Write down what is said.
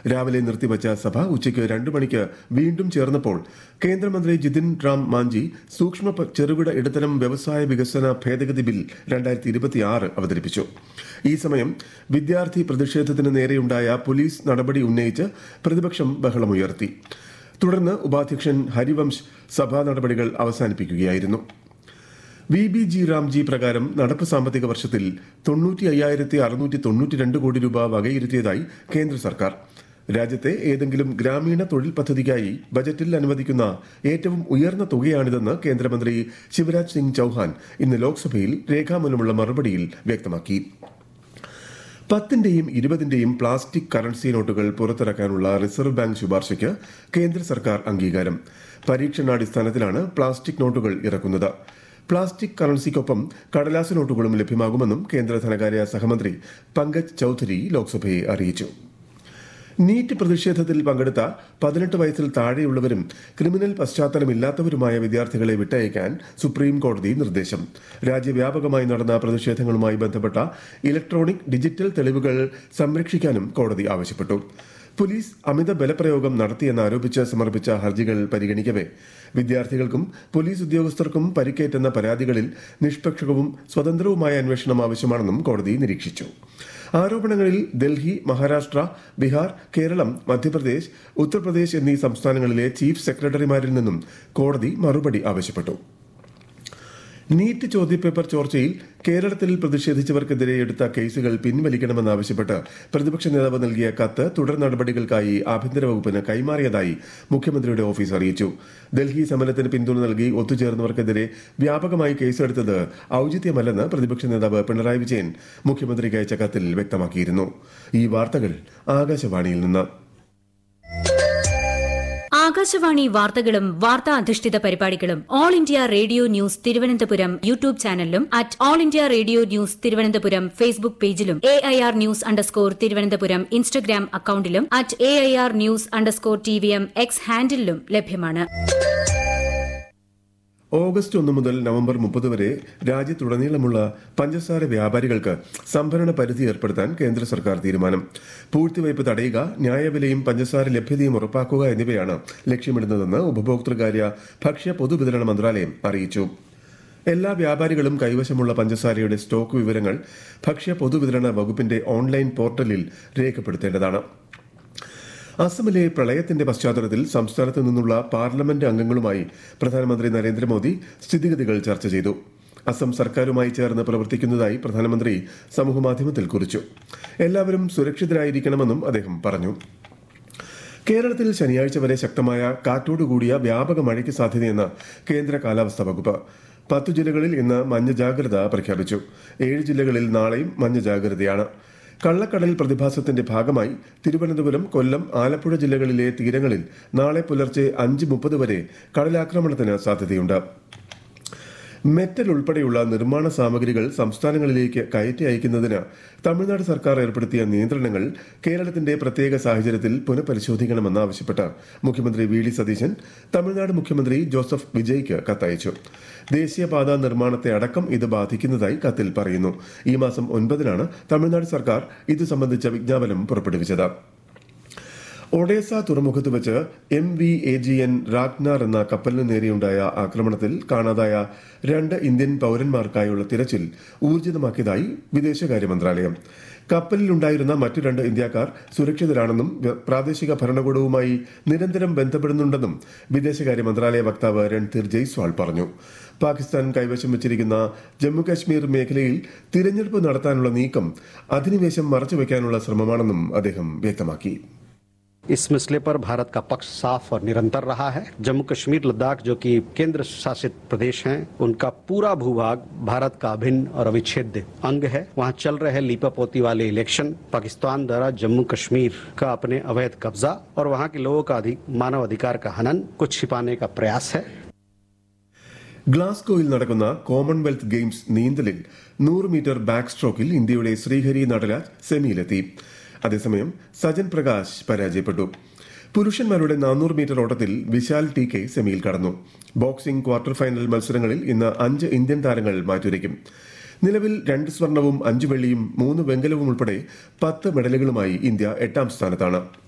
രാവിലെ നിർത്തിവച്ച സഭ ഉച്ചയ്ക്ക് രണ്ടു മണിക്ക് വീണ്ടും ചേർന്നപ്പോൾ കേന്ദ്രമന്ത്രി ജിതിൻ റാം മാഞ്ചി സൂക്ഷ്മ പ- ചെറുകിട ഇടത്തരം വ്യവസായ വികസന ഭേദഗതി ബിൽ രണ്ടായിരത്തി ഇരുപത്തിയാറ് അവതരിപ്പിച്ചു ഈ സമയം വിദ്യാർത്ഥി പ്രതിഷേധത്തിന് നേരെയുണ്ടായ പോലീസ് നടപടി ഉന്നയിച്ച് പ്രതിപക്ഷം ബഹളമുയർത്തി തുടർന്ന് ഉപാധ്യക്ഷൻ ഹരിവംശ് സഭാ നടപടികൾ അവസാനിപ്പിക്കുകയായിരുന്നു വി ബി ജി റാംജി പ്രകാരം നടപ്പ് സാമ്പത്തിക വർഷത്തിൽ തൊണ്ണൂറ്റി അയ്യായിരത്തി അറുന്നൂറ്റി തൊണ്ണൂറ്റി രണ്ട് കോടി രൂപ വകയിരുത്തിയതായി കേന്ദ്ര സർക്കാർ രാജ്യത്തെ ഏതെങ്കിലും ഗ്രാമീണ തൊഴിൽ പദ്ധതിക്കായി ബജറ്റിൽ അനുവദിക്കുന്ന ഏറ്റവും ഉയർന്ന തുകയാണിതെന്ന് കേന്ദ്രമന്ത്രി ശിവരാജ് സിംഗ് ചൌഹാൻ ഇന്ന് ലോക്സഭയിൽ രേഖാമൂലമുള്ള മറുപടിയിൽ വ്യക്തമാക്കി പത്തിന്റെയും ഇരുപതിന്റെയും പ്ലാസ്റ്റിക് കറൻസി നോട്ടുകൾ പുറത്തിറക്കാനുള്ള റിസർവ് ബാങ്ക് ശുപാർശയ്ക്ക് കേന്ദ്ര സർക്കാർ അംഗീകാരം പരീക്ഷണാടിസ്ഥാനത്തിലാണ് പ്ലാസ്റ്റിക് നോട്ടുകൾ ഇറക്കുന്നത് പ്ലാസ്റ്റിക് കറൻസിക്കൊപ്പം കടലാസ് നോട്ടുകളും ലഭ്യമാകുമെന്നും കേന്ദ്ര ധനകാര്യ സഹമന്ത്രി പങ്കജ് ചൌധരി ലോക്സഭയെ അറിയിച്ചു നീറ്റ് പ്രതിഷേധത്തിൽ പങ്കെടുത്ത പതിനെട്ട് വയസ്സിൽ താഴെയുള്ളവരും ക്രിമിനൽ പശ്ചാത്തലമില്ലാത്തവരുമായ വിദ്യാർത്ഥികളെ വിട്ടയക്കാൻ സുപ്രീം കോടതി നിർദ്ദേശം രാജ്യവ്യാപകമായി നടന്ന പ്രതിഷേധങ്ങളുമായി ബന്ധപ്പെട്ട ഇലക്ട്രോണിക് ഡിജിറ്റൽ തെളിവുകൾ സംരക്ഷിക്കാനും കോടതി ആവശ്യപ്പെട്ടു പോലീസ് അമിത ബലപ്രയോഗം നടത്തിയെന്നാരോപിച്ച് സമർപ്പിച്ച ഹർജികൾ പരിഗണിക്കവേ വിദ്യാർത്ഥികൾക്കും പോലീസ് ഉദ്യോഗസ്ഥർക്കും പരിക്കേറ്റെന്ന പരാതികളിൽ നിഷ്പക്ഷവും സ്വതന്ത്രവുമായ അന്വേഷണം ആവശ്യമാണെന്നും കോടതി നിരീക്ഷിച്ചു ആരോപണങ്ങളിൽ ഡൽഹി മഹാരാഷ്ട്ര ബീഹാർ കേരളം മധ്യപ്രദേശ് ഉത്തർപ്രദേശ് എന്നീ സംസ്ഥാനങ്ങളിലെ ചീഫ് സെക്രട്ടറിമാരിൽ നിന്നും കോടതി മറുപടി ആവശ്യപ്പെട്ടു നീറ്റ് ചോദ്യപേപ്പർ ചോർച്ചയിൽ കേരളത്തിൽ പ്രതിഷേധിച്ചവർക്കെതിരെ എടുത്ത കേസുകൾ പിൻവലിക്കണമെന്നാവശ്യപ്പെട്ട് പ്രതിപക്ഷ നേതാവ് നൽകിയ കത്ത് തുടർ നടപടികൾക്കായി ആഭ്യന്തര വകുപ്പിന് കൈമാറിയതായി മുഖ്യമന്ത്രിയുടെ ഓഫീസ് അറിയിച്ചു ഡൽഹി സമരത്തിന് പിന്തുണ നൽകി ഒത്തുചേർന്നവർക്കെതിരെ വ്യാപകമായി കേസെടുത്തത് ഔചിത്യമല്ലെന്ന് പ്രതിപക്ഷ നേതാവ് പിണറായി വിജയൻ മുഖ്യമന്ത്രിക്ക് അയച്ച കത്തിൽ വ്യക്തമാക്കിയിരുന്നു ഈ വാർത്തകൾ ആകാശവാണിയിൽ നിന്ന് ആകാശവാണി വാർത്തകളും വാർത്താ അധിഷ്ഠിത പരിപാടികളും all India radio news Thiruvananthapuram YouTube ചാനലിലും at all India radio news Thiruvananthapuram Facebook പേജിലും A I R news underscore Thiruvananthapuram Instagram അക്കൌണ്ടിലും at A I R news underscore T V M X ഹാൻഡിലും ലഭ്യമാണ് ഓഗസ്റ്റ് ഒന്ന് മുതൽ നവംബർ മുപ്പത് വരെ രാജ്യത്തുടനീളമുള്ള പഞ്ചസാര വ്യാപാരികൾക്ക് സംഭരണ പരിധി ഏർപ്പെടുത്താൻ കേന്ദ്ര സർക്കാർ തീരുമാനം പൂഴ്ത്തിവയ്പ് തടയുക ന്യായവിലയും പഞ്ചസാര ലഭ്യതയും ഉറപ്പാക്കുക എന്നിവയാണ് ലക്ഷ്യമിടുന്നതെന്ന് ഉപഭോക്തൃകാര്യ ഭക്ഷ്യ പൊതുവിതരണ മന്ത്രാലയം അറിയിച്ചു എല്ലാ വ്യാപാരികളും കൈവശമുള്ള പഞ്ചസാരയുടെ സ്റ്റോക്ക് വിവരങ്ങൾ ഭക്ഷ്യ പൊതുവിതരണ വകുപ്പിന്റെ ഓൺലൈൻ പോർട്ടലിൽ രേഖപ്പെടുത്തേണ്ടതാണ് അസമിലെ പ്രളയത്തിന്റെ പശ്ചാത്തലത്തിൽ സംസ്ഥാനത്ത് നിന്നുള്ള പാർലമെന്റ് അംഗങ്ങളുമായി പ്രധാനമന്ത്രി നരേന്ദ്രമോദി സ്ഥിതിഗതികൾ ചർച്ച ചെയ്തു അസം സർക്കാരുമായി ചേർന്ന് പ്രവർത്തിക്കുന്നതായി പ്രധാനമന്ത്രി സമൂഹമാധ്യമത്തിൽ കുറിച്ചു എല്ലാവരും സുരക്ഷിതരായിരിക്കണമെന്നും അദ്ദേഹം പറഞ്ഞു കേരളത്തിൽ ശനിയാഴ്ച വരെ ശക്തമായ കാറ്റോടുകൂടിയ വ്യാപക മഴയ്ക്ക് സാധ്യതയെന്ന് കേന്ദ്ര കാലാവസ്ഥാ വകുപ്പ് പത്തു ജില്ലകളിൽ ഇന്ന് മഞ്ഞ ജാഗ്രത പ്രഖ്യാപിച്ചു ഏഴ് ജില്ലകളിൽ നാളെയും മഞ്ഞ ജാഗ്രതയാണ് കള്ളക്കടൽ പ്രതിഭാസത്തിന്റെ ഭാഗമായി തിരുവനന്തപുരം കൊല്ലം ആലപ്പുഴ ജില്ലകളിലെ തീരങ്ങളിൽ നാളെ പുലർച്ചെ അഞ്ച് മുപ്പത് വരെ കടലാക്രമണത്തിന് സാധ്യതയുണ്ട് മെറ്റൽ ഉൾപ്പെടെയുള്ള നിർമ്മാണ സാമഗ്രികൾ സംസ്ഥാനങ്ങളിലേക്ക് കയറ്റി അയക്കുന്നതിന് തമിഴ്നാട് സർക്കാർ ഏർപ്പെടുത്തിയ നിയന്ത്രണങ്ങൾ കേരളത്തിന്റെ പ്രത്യേക സാഹചര്യത്തിൽ പുനഃപരിശോധിക്കണമെന്നാവശ്യപ്പെട്ട് മുഖ്യമന്ത്രി വി ഡി സതീശൻ തമിഴ്നാട് മുഖ്യമന്ത്രി ജോസഫ് വിജയ്ക്ക് കത്തയച്ചു ദേശീയപാത നിർമ്മാണത്തെ അടക്കം ഇത് ബാധിക്കുന്നതായി കത്തിൽ പറയുന്നു ഈ മാസം ഒൻപതിനാണ് തമിഴ്നാട് സർക്കാർ ഇത് സംബന്ധിച്ച വിജ്ഞാപനം പുറപ്പെടുവിച്ചത് ഒഡേസ തുറമുഖത്ത് വെച്ച് M V A G N Ragnar എന്ന കപ്പലിന് നേരെയുണ്ടായ ആക്രമണത്തിൽ കാണാതായ രണ്ട് ഇന്ത്യൻ പൌരന്മാർക്കായുള്ള തിരച്ചിൽ ഊർജിതമാക്കിയതായി വിദേശകാര്യ മന്ത്രാലയം കപ്പലിലുണ്ടായിരുന്ന മറ്റു രണ്ട് ഇന്ത്യക്കാർ സുരക്ഷിതരാണെന്നും വ്യ- പ്രാദേശിക ഭരണകൂടവുമായി നിരന്തരം ബന്ധപ്പെടുന്നുണ്ടെന്നും വിദേശകാര്യ മന്ത്രാലയ വക്താവ് രൺധീർ ജയ്സ്വാൾ പറഞ്ഞു പാകിസ്ഥാൻ കൈവശം വെച്ചിരിക്കുന്ന ജമ്മുകാശ്മീർ മേഖലയിൽ തിരഞ്ഞെടുപ്പ് നടത്താനുള്ള നീക്കം അധിനിവേശം മറച്ചുവെക്കാനുള്ള ശ്രമമാണെന്നും അദ്ദേഹം വ്യക്തമാക്കി इस मसले पर भारत का पक्ष साफ और निरंतर रहा है जम्मू कश्मीर लद्दाख जो कि केंद्र शासित प्रदेश हैं उनका पूरा भूभाग भारत का अभिन्न और अविच्छेद्य अंग है वहां चल रहे लीपापोती वाले इलेक्शन पाकिस्तान द्वारा जम्मू कश्मीर का अपने अवैध कब्जा और वहां के लोगों का अधिक मानव अधिकार का हनन को छिपाने का प्रयास है ഗ്ലാസ്ഗോയിൽ നടക്കുന്ന കോമൺവെൽത്ത് ഗെയിംസ് നീന്തലിൽ നൂറ് മീറ്റർ ബാക്ക് സ്ട്രോക്കിൽ ഇന്ത്യയുടെ ശ്രീഹരി നടരാജ് സെമിയിലെത്തി അതേസമയം സജൻ പ്രകാശ് പരാജയപ്പെട്ടു പുരുഷന്മാരുടെ നാനൂറ് മീറ്റർ ഓട്ടത്തിൽ വിശാൽ ടി കെ സെമിയിൽ കടന്നു ബോക്സിംഗ് ക്വാർട്ടർ ഫൈനൽ മത്സരങ്ങളിൽ ഇന്ന് അഞ്ച് ഇന്ത്യൻ താരങ്ങൾ മാറ്റുരയ്ക്കും നിലവിൽ രണ്ട് സ്വർണവും അഞ്ച് വെള്ളിയും മൂന്ന് വെങ്കലവും ഉൾപ്പെടെ പത്ത് മെഡലുകളുമായി ഇന്ത്യ എട്ടാം സ്ഥാനത്താണ്